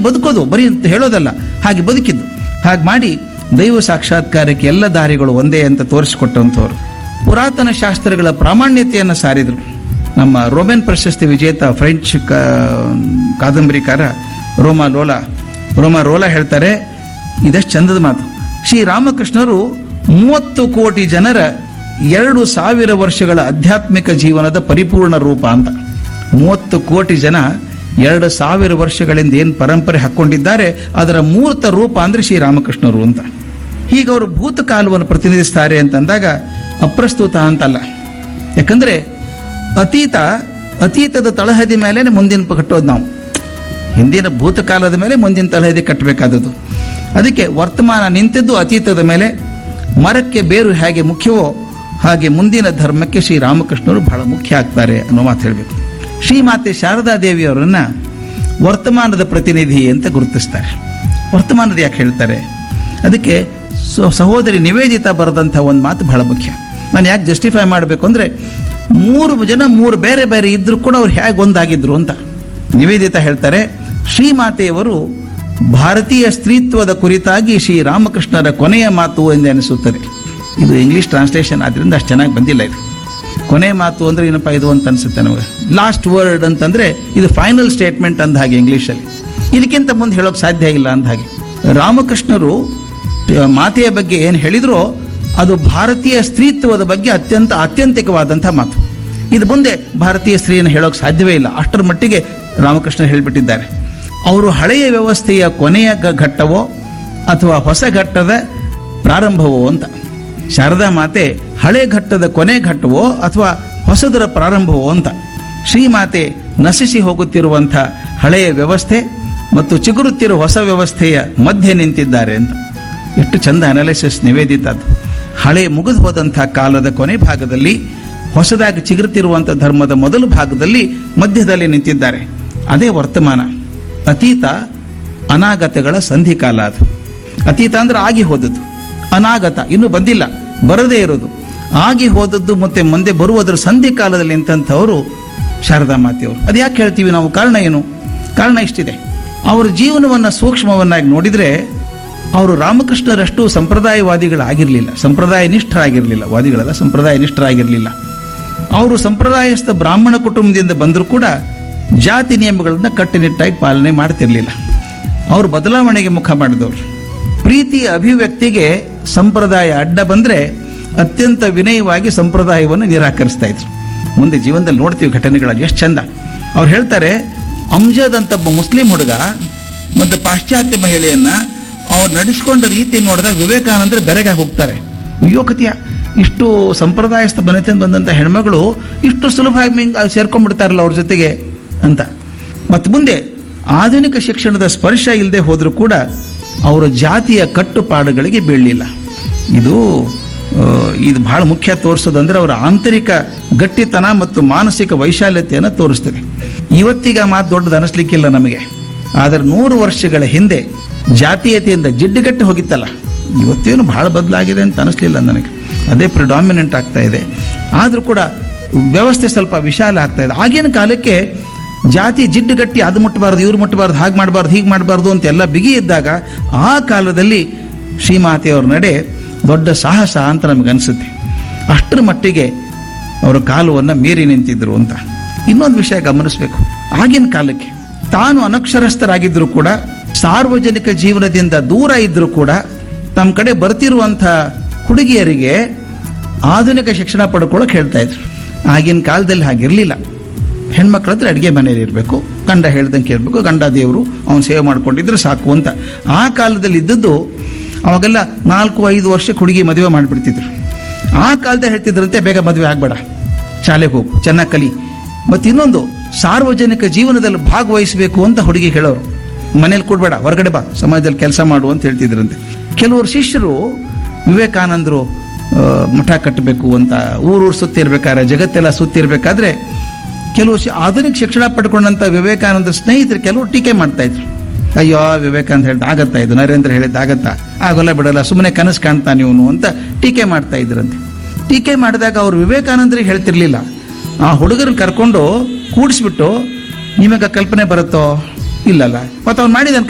ಬದುಕೋದು ಬರೀ ಅಂತ ಹೇಳೋದಲ್ಲ ಹಾಗೆ ಬದುಕಿದ್ದು ಹಾಗೆ ಮಾಡಿ ದೈವ ಸಾಕ್ಷಾತ್ಕಾರಕ್ಕೆ ಎಲ್ಲ ದಾರಿಗಳು ಒಂದೇ ಅಂತ ತೋರಿಸಿಕೊಟ್ಟಂಥವ್ರು ಪುರಾತನ ಶಾಸ್ತ್ರಗಳ ಪ್ರಾಮಾಣ್ಯತೆಯನ್ನು ಸಾರಿದರು ನಮ್ಮ ರೋಮನ್ ಪ್ರಶಸ್ತಿ ವಿಜೇತ ಫ್ರೆಂಚ್ ಕ- ಕಾದಂಬರಿಕಾರ ರೋಮಾ ಲೋಲಾ ರೋಮಾ ರೋಲಾ ಹೇಳ್ತಾರೆ ಇದಷ್ಟು ಚಂದದ ಮಾತು ಶ್ರೀರಾಮಕೃಷ್ಣರು ಮೂವತ್ತು ಕೋಟಿ ಜನರ ಎರಡು ಸಾವಿರ ವರ್ಷಗಳ ಆಧ್ಯಾತ್ಮಿಕ ಜೀವನದ ಪರಿಪೂರ್ಣ ರೂಪ ಅಂತ ಮೂವತ್ತು ಕೋಟಿ ಜನ ಎರಡು ಸಾವಿರ ವರ್ಷಗಳಿಂದ ಏನು ಪರಂಪರೆ ಹಾಕ್ಕೊಂಡಿದ್ದಾರೆ ಅದರ ಮೂರ್ತ ರೂಪ ಅಂದ್ರೆ ಶ್ರೀರಾಮಕೃಷ್ಣರು ಅಂತ ಹೀಗೆ ಅವರು ಭೂತಕಾಲವನ್ನು ಪ್ರತಿನಿಧಿಸ್ತಾರೆ ಅಂತಂದಾಗ ಅಪ್ರಸ್ತುತ ಅಂತಲ್ಲ ಯಾಕಂದ್ರೆ ಅತೀತ ಅತೀತದ ತಳಹದಿ ಮೇಲೆ ಮುಂದಿನ ಪ- ಕಟ್ಟೋದು ನಾವು ಹಿಂದಿನ ಭೂತಕಾಲದ ಮೇಲೆ ಮುಂದಿನ ತಳಹದಿ ಕಟ್ಟಬೇಕಾದದ್ದು ಅದಕ್ಕೆ ವರ್ತಮಾನ ನಿಂತಿದ್ದು ಅತೀತದ ಮೇಲೆ ಮರಕ್ಕೆ ಬೇರು ಹೇಗೆ ಮುಖ್ಯವೋ ಹಾಗೆ ಮುಂದಿನ ಧರ್ಮಕ್ಕೆ ಶ್ರೀರಾಮಕೃಷ್ಣರು ಬಹಳ ಮುಖ್ಯ ಆಗ್ತಾರೆ ಅನ್ನೋ ಮಾತು ಹೇಳಬೇಕು ಶ್ರೀಮಾತೆ ಶಾರದಾ ದೇವಿಯವರನ್ನ ವರ್ತಮಾನದ ಪ್ರತಿನಿಧಿ ಅಂತ ಗುರುತಿಸ್ತಾರೆ ವರ್ತಮಾನದ ಯಾಕೆ ಹೇಳ್ತಾರೆ ಅದಕ್ಕೆ ಸೊ- ಸಹೋದರಿ ನಿವೇದಿತ ಬರೆದಂಥ ಒಂದು ಮಾತು ಬಹಳ ಮುಖ್ಯ ನಾನು ಯಾಕೆ ಜಸ್ಟಿಫೈ ಮಾಡಬೇಕು ಅಂದ್ರೆ ಮೂರು ಜನ ಮೂರು ಬೇರೆ ಬೇರೆ ಇದ್ರು ಕೂಡ ಅವ್ರು ಹೇಗೆ ಒಂದಾಗಿದ್ರು ಅಂತ ನಿವೇದಿತ ಹೇಳ್ತಾರೆ ಶ್ರೀಮಾತೆಯವರು ಭಾರತೀಯ ಸ್ತ್ರೀತ್ವದ ಕುರಿತಾಗಿ ಶ್ರೀರಾಮಕೃಷ್ಣರ ಕೊನೆಯ ಮಾತು ಎಂದು ಅನಿಸುತ್ತದೆ ಇದು ಇಂಗ್ಲಿಷ್ ಟ್ರಾನ್ಸ್ಲೇಷನ್ ಆದ್ರಿಂದ ಅಷ್ಟು ಚೆನ್ನಾಗಿ ಬಂದಿಲ್ಲ ಇದು ಕೊನೆ ಮಾತು ಅಂದ್ರೆ ಏನಪ್ಪ ಇದು ಅಂತ ಅನ್ಸುತ್ತೆ ನಮಗೆ ಲಾಸ್ಟ್ ವರ್ಡ್ ಅಂತಂದ್ರೆ ಇದು ಫೈನಲ್ ಸ್ಟೇಟ್ಮೆಂಟ್ ಅಂದ ಹಾಗೆ ಇಂಗ್ಲಿಷಲ್ಲಿ ಇದಕ್ಕಿಂತ ಮುಂದೆ ಹೇಳೋಕೆ ಸಾಧ್ಯ ಇಲ್ಲ ಅಂದ ಹಾಗೆ ರಾಮಕೃಷ್ಣರು ಆ, ಮಾತೆಯ ಬಗ್ಗೆ ಏನು ಹೇಳಿದ್ರೋ ಅದು ಭಾರತೀಯ ಸ್ತ್ರೀತ್ವದ ಬಗ್ಗೆ ಅತ್ಯಂತ ಆತ್ಯಂತಿಕವಾದಂಥ ಮಾತು ಇದು ಮುಂದೆ ಭಾರತೀಯ ಸ್ತ್ರೀಯನ್ನು ಹೇಳೋಕೆ ಸಾಧ್ಯವೇ ಇಲ್ಲ ಅಷ್ಟರ ಮಟ್ಟಿಗೆ ರಾಮಕೃಷ್ಣ ಹೇಳಿಬಿಟ್ಟಿದ್ದಾರೆ ಅವರು ಹಳೆಯ ವ್ಯವಸ್ಥೆಯ ಕೊನೆಯ ಗ- ಘಟ್ಟವೋ ಅಥವಾ ಹೊಸ ಘಟ್ಟದ ಪ್ರಾರಂಭವೋ ಅಂತ ಶಾರದಾ ಮಾತೆ ಹಳೆ ಘಟ್ಟದ ಕೊನೆ ಘಟ್ಟವೋ ಅಥವಾ ಹೊಸದರ ಪ್ರಾರಂಭವೋ ಅಂತ ಶ್ರೀಮಾತೆ ನಶಿಸಿ ಹೋಗುತ್ತಿರುವಂಥ ಹಳೆಯ ವ್ಯವಸ್ಥೆ ಮತ್ತು ಚಿಗುರುತ್ತಿರುವ ಹೊಸ ವ್ಯವಸ್ಥೆಯ ಮಧ್ಯೆ ನಿಂತಿದ್ದಾರೆ ಅಂತ ಎಷ್ಟು ಚಂದ ಅನಾಲಿಸಿಸ್ ನಿವೇದಿತ ಅದು ಹಳೆ ಮುಗಿದು ಹೋದಂಥ ಕಾಲದ ಕೊನೆ ಭಾಗದಲ್ಲಿ ಹೊಸದಾಗಿ ಚಿಗುರುತ್ತಿರುವಂಥ ಧರ್ಮದ ಮೊದಲು ಭಾಗದಲ್ಲಿ ಮಧ್ಯದಲ್ಲಿ ನಿಂತಿದ್ದಾರೆ ಅದೇ ವರ್ತಮಾನ ಅತೀತ ಅನಾಗತಗಳ ಸಂಧಿಕಾಲ ಅದು ಅತೀತ ಅಂದ್ರೆ ಆಗಿ ಹೋದದ್ದು ಅನಾಗತ ಇನ್ನು ಬಂದಿಲ್ಲ ಬರದೇ ಇರೋದು ಆಗಿ ಹೋದದ್ದು ಮತ್ತೆ ಮುಂದೆ ಬರುವುದರ ಸಂಧಿ ಕಾಲದಲ್ಲಿ ನಿಂತಂಥವರು ಶಾರದಾ ಮಾತೆಯವರು ಅದು ಯಾಕೆ ಹೇಳ್ತೀವಿ ನಾವು ಕಾರಣ ಏನು ಕಾರಣ ಇಷ್ಟಿದೆ ಅವರ ಜೀವನವನ್ನು ಸೂಕ್ಷ್ಮವನ್ನಾಗಿ ನೋಡಿದ್ರೆ ಅವರು ರಾಮಕೃಷ್ಣರಷ್ಟು ಸಂಪ್ರದಾಯವಾದಿಗಳಾಗಿರಲಿಲ್ಲ ಸಂಪ್ರದಾಯ ನಿಷ್ಠರಾಗಿರಲಿಲ್ಲ ವಾದಿಗಳಲ್ಲ ಸಂಪ್ರದಾಯ ನಿಷ್ಠರಾಗಿರಲಿಲ್ಲ ಅವರು ಸಂಪ್ರದಾಯಸ್ಥ ಬ್ರಾಹ್ಮಣ ಕುಟುಂಬದಿಂದ ಬಂದರೂ ಕೂಡ ಜಾತಿ ನಿಯಮಗಳನ್ನ ಕಟ್ಟುನಿಟ್ಟಾಗಿ ಪಾಲನೆ ಮಾಡ್ತಿರ್ಲಿಲ್ಲ ಅವರು ಬದಲಾವಣೆಗೆ ಮುಖ ಮಾಡಿದವರು ಪ್ರೀತಿಯ ಅಭಿವ್ಯಕ್ತಿಗೆ ಸಂಪ್ರದಾಯ ಅಡ್ಡ ಬಂದ್ರೆ ಅತ್ಯಂತ ವಿನಯವಾಗಿ ಸಂಪ್ರದಾಯವನ್ನು ನಿರಾಕರಿಸ್ತಾ ಇದ್ರು ಮುಂದೆ ಜೀವನದಲ್ಲಿ ನೋಡ್ತೀವಿ ಘಟನೆಗಳಲ್ಲಿ ಎಷ್ಟು ಚಂದ ಅವ್ರು ಹೇಳ್ತಾರೆ ಅಂಜದ್ ಅಂತ ಒಬ್ಬ ಮುಸ್ಲಿಂ ಹುಡುಗ ಮತ್ತು ಪಾಶ್ಚಾತ್ಯ ಮಹಿಳೆಯನ್ನ ಅವ್ರು ನಡೆಸ್ಕೊಂಡ ರೀತಿ ನೋಡಿದಾಗ ವಿವೇಕಾನಂದ್ರ ಬೆರಗಾಗಿ ಹೋಗ್ತಾರೆ ಅಯ್ಯೋ ಕತಿಯ ಇಷ್ಟು ಸಂಪ್ರದಾಯಸ್ಥ ಮನೆತನ ಬಂದಂತ ಹೆಣ್ಮಗಳು ಇಷ್ಟು ಸುಲಭವಾಗಿ ಮಿಂಗ್ ಸೇರ್ಕೊಂಡ್ಬಿಡ್ತಾರಲ್ಲ ಅವ್ರ ಜೊತೆಗೆ ಅಂತ ಮತ್ತು ಮುಂದೆ ಆಧುನಿಕ ಶಿಕ್ಷಣದ ಸ್ಪರ್ಶ ಇಲ್ಲದೆ ಹೋದರೂ ಕೂಡ ಅವರ ಜಾತಿಯ ಕಟ್ಟುಪಾಡುಗಳಿಗೆ ಬೀಳಲಿಲ್ಲ ಇದು ಆ, ಇದು ಬಹಳ ಮುಖ್ಯ ತೋರಿಸೋದಂದ್ರೆ ಅವರ ಆಂತರಿಕ ಗಟ್ಟಿತನ ಮತ್ತು ಮಾನಸಿಕ ವೈಶಾಲ್ಯತೆಯನ್ನು ತೋರಿಸ್ತದೆ ಇವತ್ತಿಗ ಮಾತು ದೊಡ್ಡದು ಅನಿಸ್ಲಿಕ್ಕಿಲ್ಲ ನಮಗೆ ಆದರೆ ನೂರು ವರ್ಷಗಳ ಹಿಂದೆ ಜಾತೀಯತೆಯಿಂದ ಜಿಡ್ಡುಗಟ್ಟಿ ಹೋಗಿತ್ತಲ್ಲ ಇವತ್ತೇನು ಬಹಳ ಬದಲಾಗಿದೆ ಅಂತ ಅನಿಸ್ಲಿಲ್ಲ ನನಗೆ ಅದೇ ಪ್ರಿಡಾಮಿನೆಂಟ್ ಆಗ್ತಾ ಇದೆ ಆದರೂ ಕೂಡ ವ್ಯವಸ್ಥೆ ಸ್ವಲ್ಪ ವಿಶಾಲ ಆಗ್ತಾ ಇದೆ ಆಗಿನ ಕಾಲಕ್ಕೆ ಜಾತಿ ಜಿಡ್ಡುಗಟ್ಟಿ ಅದು ಮುಟ್ಟಬಾರ್ದು ಇವ್ರು ಮುಟ್ಟಬಾರ್ದು ಹಾಗೆ ಮಾಡಬಾರ್ದು ಹೀಗೆ ಮಾಡಬಾರ್ದು ಅಂತ ಎಲ್ಲ ಬಿಗಿ ಇದ್ದಾಗ ಆ ಕಾಲದಲ್ಲಿ ಶ್ರೀಮಾತೆಯವ್ರ ನಡೆ ದೊಡ್ಡ ಸಾಹಸ ಅಂತ ನಮಗೆ ಅನಿಸುತ್ತೆ ಅಷ್ಟರ ಮಟ್ಟಿಗೆ ಅವರ ಕಾಲವನ್ನು ಮೀರಿ ನಿಂತಿದ್ರು ಅಂತ ಇನ್ನೊಂದು ವಿಷಯ ಗಮನಿಸಬೇಕು ಆಗಿನ ಕಾಲಕ್ಕೆ ತಾನು ಅನಕ್ಷರಸ್ಥರಾಗಿದ್ದರೂ ಕೂಡ ಸಾರ್ವಜನಿಕ ಜೀವನದಿಂದ ದೂರ ಇದ್ದರೂ ಕೂಡ ತಮ್ಮ ಕಡೆ ಬರ್ತಿರುವಂಥ ಹುಡುಗಿಯರಿಗೆ ಆಧುನಿಕ ಶಿಕ್ಷಣ ಪಡ್ಕೊಳ್ಳೋಕೆ ಹೇಳ್ತಾ ಇದ್ರು ಆಗಿನ ಕಾಲದಲ್ಲಿ ಹಾಗಿರಲಿಲ್ಲ ಹೆಣ್ಮಕ್ಳ ಹತ್ರ ಅಡುಗೆ ಮನೇಲಿ ಇರಬೇಕು ಗಂಡ ಹೇಳ್ದಂಗೆ ಕೇಳಬೇಕು ಗಂಡ ದೇವರು ಅವನು ಸೇವೆ ಮಾಡ್ಕೊಂಡಿದ್ರೆ ಸಾಕು ಅಂತ ಆ ಕಾಲದಲ್ಲಿ ಇದ್ದದ್ದು ಅವಾಗೆಲ್ಲ ನಾಲ್ಕು ಐದು ವರ್ಷಕ್ಕೆ ಹುಡುಗಿ ಮದುವೆ ಮಾಡಿಬಿಡ್ತಿದ್ರು ಆ ಕಾಲದಲ್ಲಿ ಹೇಳ್ತಿದ್ರಂತೆ ಬೇಗ ಮದುವೆ ಆಗಬೇಡ ಶಾಲೆಗೆ ಹೋಗು ಚೆನ್ನಾಗಿ ಕಲಿ ಮತ್ತು ಇನ್ನೊಂದು ಸಾರ್ವಜನಿಕ ಜೀವನದಲ್ಲಿ ಭಾಗವಹಿಸಬೇಕು ಅಂತ ಹುಡುಗಿ ಹೇಳೋರು ಮನೇಲಿ ಕೊಡ್ಬೇಡ ಹೊರಗಡೆ ಬಾ ಸಮಾಜದಲ್ಲಿ ಕೆಲಸ ಮಾಡು ಅಂತ ಹೇಳ್ತಿದ್ರಂತೆ ಕೆಲವರು ಶಿಷ್ಯರು ವಿವೇಕಾನಂದರು ಆ, ಮಠ ಕಟ್ಟಬೇಕು ಅಂತ ಊರೂರು ಸುತ್ತಿರ್ಬೇಕಾದ್ರೆ ಜಗತ್ತೆಲ್ಲ ಸುತ್ತಿರ್ಬೇಕಾದ್ರೆ ಕೆಲವು ಶಿ- ಆಧುನಿಕ ಶಿಕ್ಷಣ ಪಡ್ಕೊಂಡಂತ ವಿವೇಕಾನಂದ ಸ್ನೇಹಿತರು ಕೆಲವರು ಟೀಕೆ ಮಾಡ್ತಾ ಇದ್ರು ಅಯ್ಯೋ ವಿವೇಕಾನಂದ ಹೇಳಿದ ಆಗತ್ತಾ ಇದು ನರೇಂದ್ರ ಹೇಳಿದ ಆಗತ್ತಾ ಆಗೋಲ್ಲ ಬಿಡಲ್ಲ ಸುಮ್ಮನೆ ಕನಸು ಕಾಣ್ತಾ ನೀವು ಅಂತ ಟೀಕೆ ಮಾಡ್ತಾ ಇದ್ರಂತೆ ಟೀಕೆ ಮಾಡಿದಾಗ ಅವರು ವಿವೇಕಾನಂದರಿಗೆ ಹೇಳ್ತಿರ್ಲಿಲ್ಲ ಆ ಹುಡುಗರನ್ನ ಕರ್ಕೊಂಡು ಕೂಡಿಸ್ಬಿಟ್ಟು ನಿಮಗೆ ಕಲ್ಪನೆ ಬರುತ್ತೋ ಇಲ್ಲಲ್ಲ ಮತ್ತೆ ಅವ್ನು ಮಾಡಿದ